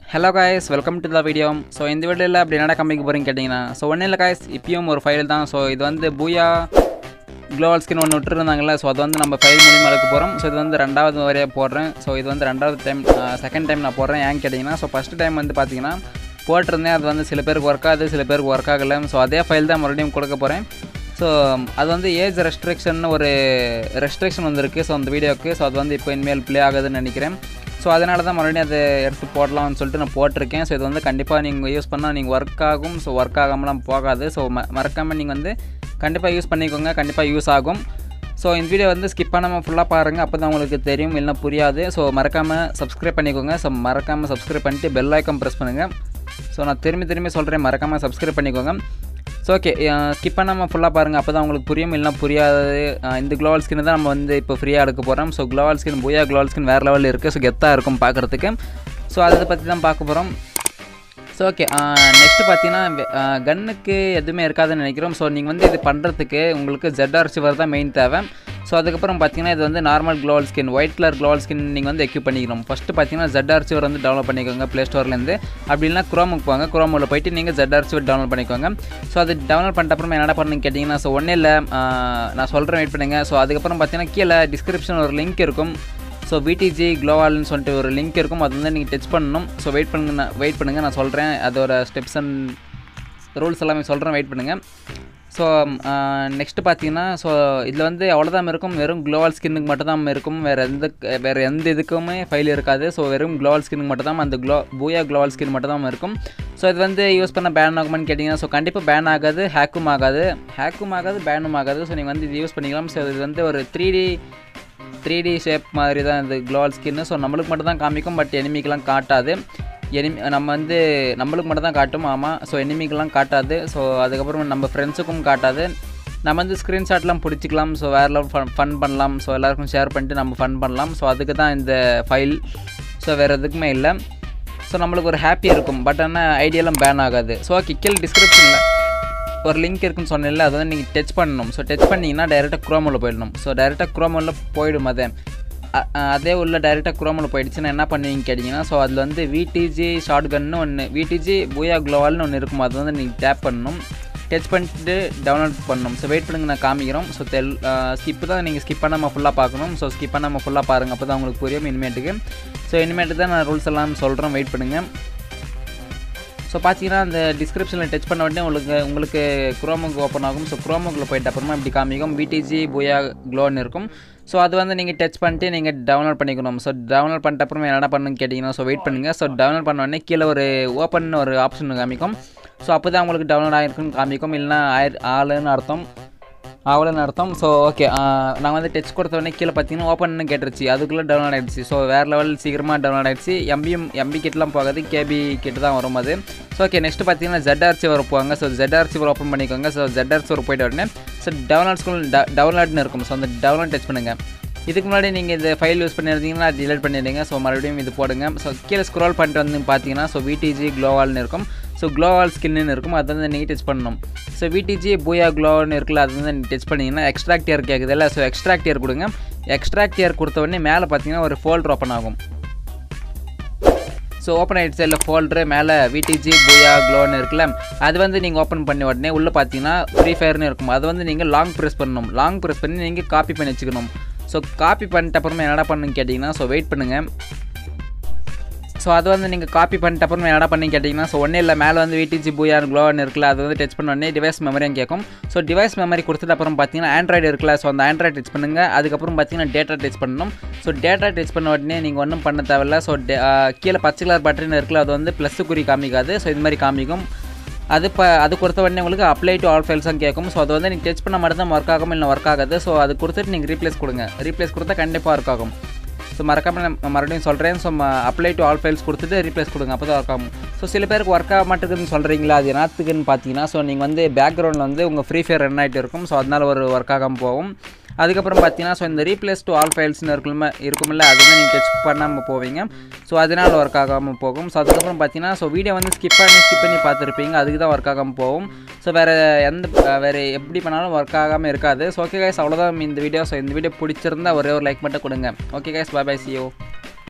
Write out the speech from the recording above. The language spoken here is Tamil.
hello guys welcome to the video so இந்த வீடியோவில் அப்படி என்ன காமிக்க போகிறீங்க கேட்டிங்கன்னா ஸோ ஒன்றும் இல்லை காய்ஸ் இப்பயும் ஒரு ஃபைல் தான் ஸோ இது வந்து பூயா க்ளோவல் ஸ்கின் ஒன்று விட்டுருந்தாங்கல்ல ஸோ அது வந்து நம்ம ஃபைல் மூலியமாக எடுக்க போகிறோம் ஸோ இது வந்து ரெண்டாவது வரையாக போடுறேன் ஸோ இது வந்து ரெண்டாவது டைம் செகண்ட் டைம் நான் போடுறேன் ஏன் கேட்டிங்கன்னா ஸோ ஃபஸ்ட்டு டைம் வந்து பார்த்தீங்கன்னா போட்டிருந்தேன் அது வந்து சில பேருக்கு ஒர்க் ஆகுது சில பேருக்கு ஒர்க் ஆகலை ஸோ அதே ஃபைல் தான் மறுபடியும் கொடுக்க போகிறேன் ஸோ அது வந்து ஏஜ் ரெஸ்ட்ரிக்ஷன் ஒரு ரெஸ்ட்ரிக்ஷன் வந்திருக்கு ஸோ அந்த வீடியோக்கு ஸோ அது வந்து இப்போ இனிமேல் ப்ளே ஆகுதுன்னு நினைக்கிறேன் ஸோ அதனால தான் மறுபடியும் அதை எடுத்து போடலாம்னு சொல்லிட்டு நான் போட்டிருக்கேன் ஸோ இது வந்து கண்டிப்பாக நீங்கள் யூஸ் பண்ணால் நீங்கள் ஒர்க் ஆகும் ஸோ ஒர்க் ஆகாமலாம் போகாது ஸோ ம மறக்காமல் நீங்கள் வந்து கண்டிப்பாக யூஸ் பண்ணிக்கோங்க கண்டிப்பாக யூஸ் ஆகும் ஸோ இந்த வீடியோ வந்து ஸ்கிப் பண்ணாமல் ஃபுல்லாக பாருங்கள் அப்போ தான் உங்களுக்கு தெரியும் இல்லைனா புரியாது ஸோ மறக்காமல் சப்ஸ்கிரைப் பண்ணிக்கோங்க ஸோ மறக்காமல் சப்ஸ்கிரைப் பண்ணிட்டு பெல் ஐக்கம் ப்ரெஸ் பண்ணுங்கள் ஸோ நான் திரும்பி திரும்பி சொல்கிறேன் மறக்காமல் சப்ஸ்கிரைப் பண்ணிக்கோங்க ஸோ ஓகே ஸ்கிப் பண்ணாமல் ஃபுல்லாக பாருங்கள் அப்போ தான் உங்களுக்கு புரியும் இல்லைனா புரியாது அஹ் இந்த க்ளோவல் ஸ்கின் தான் நம்ம வந்து இப்போ ஃப்ரீயாக எடுக்க போகிறோம் ஸோ க்ளோவல் ஸ்கின் பூயா க்ளோவல் ஸ்கின் வேறு லெவலில் இருக்குது ஸோ கெத்தாக இருக்கும் பார்க்குறதுக்கு ஸோ அதை பற்றி தான் பார்க்க போகிறோம் ஸோ ஓகே நெக்ஸ்ட்டு பார்த்தீங்கன்னா கன்னுக்கு எதுவுமே இருக்காதுன்னு நினைக்கிறோம் ஸோ நீங்கள் வந்து இது பண்ணுறதுக்கு உங்களுக்கு ஜெட்ஆர் சிவர் தான் மெயின் தேவை ஸோ அதுக்கப்புறம் பார்த்தீங்கன்னா இது வந்து normal global skin white colour global skin நீங்கள் வந்து எக்யூப் பண்ணிக்கணும் ஃபஸ்ட்டு பார்த்தீங்கன்னா ஜெட்ஆர் சிவர் வந்து டவுன்லோட் பண்ணிக்கோங்க ப்ளே ஸ்டோர்லேருந்து அப்படின்னா குரோமுக்கு போங்க குரோமில் போயிட்டு நீங்கள் ஜெட்ஆர் சிவர் டவுன்லோட் பண்ணிக்கோங்க ஸோ அது டவுன்லோட் பண்ணிட்ட அப்புறமா என்ன பண்ணுங்க கேட்டிங்கன்னா ஸோ ஒன்றும் இல்லை நான் சொல்கிறேன் வெயிட் பண்ணுங்கள் ஸோ அதுக்கப்புறம் பார்த்தீங்கன்னா கீழே டிஸ்கிரிப்ஷன் ஒரு லிங்க் இருக்கும் ஸோ விடிஜி க்ளோவால்னு சொல்லிட்டு ஒரு லிங்க் இருக்கும் அது வந்து நீங்கள் டச் பண்ணணும் ஸோ வெயிட் பண்ணுங்க வெயிட் பண்ணுங்கள் நான் சொல்கிறேன் அதோட ஸ்டெப்ஸ் அண்ட் ரூல்ஸ் எல்லாமே சொல்கிறேன் வெயிட் பண்ணுங்கள் ஸோ நெக்ஸ்ட்டு பார்த்தீங்கன்னா ஸோ இதில் வந்து அவ்வளோதான் இருக்கும் வெறும் க்ளோவல் ஸ்கின்னுக்கு மட்டும் தான் இருக்கும் வேறு எந்த வேறு எந்த இதுக்குமே ஃபைல் இருக்காது ஸோ வெறும் க்ளோவல் ஸ்கின்னுக்கு மட்டும் தான் அந்த க்ளோ பூயா க்ளோவல் ஸ்கின் மட்டும் தான் இருக்கும் ஸோ இது வந்து யூஸ் பண்ண பேன் ஆகுமான்னு கேட்டிங்கன்னா ஸோ கண்டிப்பாக பேன் ஆகாது ஹேக்கும் ஆகாது ஹேக்கும் ஆகாது பேனும் ஆகாது ஸோ நீங்கள் வந்து இது யூஸ் பண்ணிக்கலாம் ஸோ இது வந்து ஒரு three D three D shape மாதிரி தான் இந்த க்ளோவல் ஸ்கின்னு ஸோ நம்மளுக்கு மட்டும் தான் காமிக்கும் பட் எனிமிக்கெலாம் காட்டாது எனிமி நம்ம வந்து நம்மளுக்கு மட்டும் தான் காட்டும் ஆமாம் ஸோ எனிமிக்கெலாம் காட்டாது ஸோ அதுக்கப்புறம் நம்ம ஃப்ரெண்ட்ஸுக்கும் காட்டாது நம்ம வந்து ஸ்க்ரீன்ஷாட்லாம் பிடிச்சிக்கலாம் ஸோ வேறு லெவல் ஃபன் ஃபன் பண்ணலாம் ஸோ எல்லாருக்கும் ஷேர் பண்ணிட்டு நம்ம ஃபன் பண்ணலாம் ஸோ அதுக்கு தான் இந்த ஃபைல் ஸோ வேறு எதுக்குமே இல்லை ஸோ நம்மளுக்கு ஒரு ஹாப்பி இருக்கும் பட் ஆனால் ஐடியெல்லாம் பேன் ஆகாது ஸோ ஓகே கீழே டிஸ்கிரிப்ஷனில் ஒரு லிங்க் இருக்குன்னு சொன்னேன்ல அதை வந்து நீங்கள் டச் பண்ணணும் ஸோ டச் பண்ணிங்கன்னா டைரெக்டாக குரோமில் போயிடணும் ஸோ டைரெக்டாக குரோமில் போயிடும் அதே அ- அ- அதே உள்ள டைரெக்டாக குரோமில் போயிடுச்சுன்னா என்ன பண்ணுவீங்க கேட்டிங்கன்னா ஸோ அதில் வந்து விடிஜி ஷார்ட் கன்னு ஒன்று விடிஜி பூயா க்ளோவால்னு ஒன்று இருக்கும் அது வந்து நீங்கள் டேப் பண்ணணும் டச் பண்ணிட்டு டவுன்லோட் பண்ணணும் ஸோ வெயிட் பண்ணுங்க நான் காமிக்கிறோம் ஸோ தெல் ஸ்கிப்பு தான் நீங்கள் ஸ்கிப் பண்ணாமல் ஃபுல்லாக பார்க்கணும் ஸோ ஸ்கிப் பண்ணாமல் ஃபுல்லாக பாருங்கள் அப்போ தான் உங்களுக்கு புரியும் இனிமேட்டுக்கு ஸோ இனிமேட்டு தான் நான் ரூல்ஸ் எல்லாம் சொல்கிறேன் வெயிட் பண்ணுங்கள் ஸோ பார்த்தீங்கன்னா அந்த டிஸ்கிரிப்ஷனில் டச் பண்ண உடனே உங்களுக்கு உங்களுக்கு குரோமுக்கு ஓப்பன் ஆகும் ஸோ குரோமுக்குள்ளே போயிட்ட அப்புறமா இப்படி காமிக்கும் பிடிஜி பூயா க்ளோன்னு இருக்கும் ஸோ அது வந்து நீங்கள் டச் பண்ணிட்டு நீங்கள் டவுன்லோட் பண்ணிக்கணும் ஸோ டவுன்லோட் பண்ணிட்ட அப்புறமா என்ன பண்ணுன்னு கேட்டிங்கன்னா ஸோ வெயிட் பண்ணுங்கள் ஸோ டவுன்லோட் பண்ண உடனே கீழே ஒரு ஓப்பன் ஒரு ஆப்ஷன் காமிக்கும் ஸோ அப்போ தான் உங்களுக்கு டவுன்லோட் ஆகிருக்குன்னு காமிக்கும் இல்லைனா ஆயிர ஆளுன்னு அர்த்தம் அவ்வளோன்னு அர்த்தம் ஸோ ஓகே நான் வந்து டச் கொடுத்த உடனே கீழே பார்த்தீங்கன்னா ஓப்பன்னு கேட்டுருச்சு அதுக்குள்ளே டவுன்லோட் ஆகிடுச்சு ஸோ வேறு லெவல் சீக்கிரமாக டவுன்லோட் ஆகிடுச்சு எம்பியும் எம்பி கிட்டலாம் போகாது கேபி கிட்ட தான் வரும் அது ஸோ ஓகே நெக்ஸ்ட் பார்த்தீங்கன்னா ஜெட்ஆர்சி வர போவாங்க ஸோ ஜெட்ஆர்சி வர ஓப்பன் பண்ணிக்கோங்க ஸோ ஜெட்ஆர்சி வர போயிட்ட உடனே ஸோ டவுன்லோட் ஸ்கூல் டவுன்லோட்னு இருக்கும் ஸோ அந்த டவுன்லோட் டச் பண்ணுங்கள் இதுக்கு முன்னாடி நீங்கள் இந்த ஃபைல் யூஸ் பண்ணியிருந்தீங்கன்னா டிலீட் பண்ணிடுங்க ஸோ மறுபடியும் இது போடுங்க ஸோ கீழே ஸ்க்ரோல் பண்ணிட்டு வந்து பார்த்தீங்கன்னா ஸோ விடிஜி க்ளோவால்னு இருக்கும் ஸோ க்ளோவால் ஸ்கின்னு இருக்கும் அதை வந்து நீங்கள் டச் பண்ணணும் ஸோ விடிஜி பூயா க்ளோன்னு இருக்குல்ல அது வந்து நீங்கள் டச் பண்ணிங்கன்னா எக்ஸ்ட்ராக்ட் இயர் கேட்குதுல்ல ஸோ எக்ஸ்ட்ராக்ட் இயர் கொடுங்க எக்ஸ்ட்ராக்ட் இயர் கொடுத்த உடனே மேலே பார்த்தீங்கன்னா ஒரு ஃபோல்டர் ஓப்பன் ஆகும் ஸோ ஓப்பன் ஆகிடுச்சு இல்லை ஃபோல்டரு மேலே விடிஜி பூயா க்ளோன்னு இருக்குல்ல அது வந்து நீங்கள் ஓப்பன் பண்ணி உடனே உள்ளே பார்த்தீங்கன்னா ஃப்ரீ ஃபயர்னு இருக்கும் அது வந்து நீங்கள் லாங் ப்ரெஸ் பண்ணணும் லாங் ப்ரெஸ் பண்ணி நீங்கள் காப்பி பண்ணி வச்சுக்கணும் ஸோ காப்பி பண்ணிட்ட அப்புறமா என்னடா பண்ணுன்னு கேட்டிங்கன்னா ஸோ வெயிட் பண்ணுங்கள் ஸோ அது வந்து நீங்கள் காப்பி பண்ணிட்ட அப்புறம் என்ன பண்ணி கேட்டிங்கன்னா ஸோ ஒன்றும் இல்லை மேலே வந்து விடிஜி பூயார் க்ளோன்னு இருக்குல்ல அது வந்து டச் பண்ண உடனே டிவைஸ் மெமரியும் கேட்கும் ஸோ டிவைஸ் மெமரி கொடுத்துட்டு அப்புறம் பார்த்தீங்கன்னா ஆண்ட்ராய்டு இருக்குல்ல ஸோ அந்த ஆண்ட்ராய்டு டச் பண்ணுங்கள் அதுக்கப்புறம் பார்த்தீங்கன்னா டேட்டா டச் பண்ணணும் ஸோ டேட்டா டச் பண்ண உடனே நீங்கள் ஒன்றும் பண்ண தேவையில்ல ஸோ கீழே பச்சை கலர் பட்டன் இருக்குல்ல அது வந்து ப்ளஸ் குறி காமிக்காது ஸோ இது மாதிரி காமிக்கும் அது இப்போ அது கொடுத்த உடனே உங்களுக்கு அப்ளை டு ஆல் ஃபைல்ஸும் கேட்கும் ஸோ அது வந்து நீங்கள் டச் பண்ண மட்டும் தான் ஒர்க் ஆகும் இல்லை ஒர்க் ஆகாது ஸோ அது கொடுத்துட்டு நீங்கள் ரீப்ளேஸ் கொடுங்க ரீப்ளேஸ் கொடுத்தா கண்டிப்பாக ஒர்க் ஆகும் ஸோ மறக்காமல் நான் மறுபடியும் சொல்கிறேன் so apply to all files கொடுத்துட்டு ரீப்ளேஸ் கொடுங்க அப்போ தான் ஒர்க் ஆகும் ஸோ சில பேருக்கு ஒர்க் ஆக மாட்டேங்குதுன்னு சொல்கிறீங்களா அது என்னத்துக்குன்னு பார்த்தீங்கன்னா ஸோ நீங்கள் வந்து பேக்ரவுண்டில் வந்து உங்கள் ஃப்ரீ ஃபயர் ரன் ஆகிட்டு இருக்கும் ஸோ அதனால் ஒரு ஒர்க் ஆகாமல் போகும் அதுக்கப்புறம் பார்த்தீங்கன்னா ஸோ இந்த ரீப்ளேஸ் டு ஆல் ஃபைல்ஸ்னு இருக்குமே இருக்குமில்ல அது வந்து நீங்கள் டச் பண்ணாமல் போவீங்க ஸோ அதனால் ஒர்க் ஆகாமல் போகும் ஸோ அதுக்கப்புறம் பார்த்தீங்கன்னா ஸோ வீடியோ வந்து ஸ்கிப் பண்ணி ஸ்கிப் பண்ணி பார்த்துருப்பீங்க அதுக்கு தான் ஒர்க் ஆகாமல் போகும் ஸோ வேறு எந்த வேறு எப்படி பண்ணாலும் ஒர்க் ஆகாமல் இருக்காது ஸோ ஓகே கைஸ் அவ்வளோதான் இந்த வீடியோ ஸோ இந்த வீடியோ பிடிச்சிருந்தா ஒரே ஒரு லைக் மட்டும் கொடுங்க ஓகே கைஸ் பாய் பாய் சியோ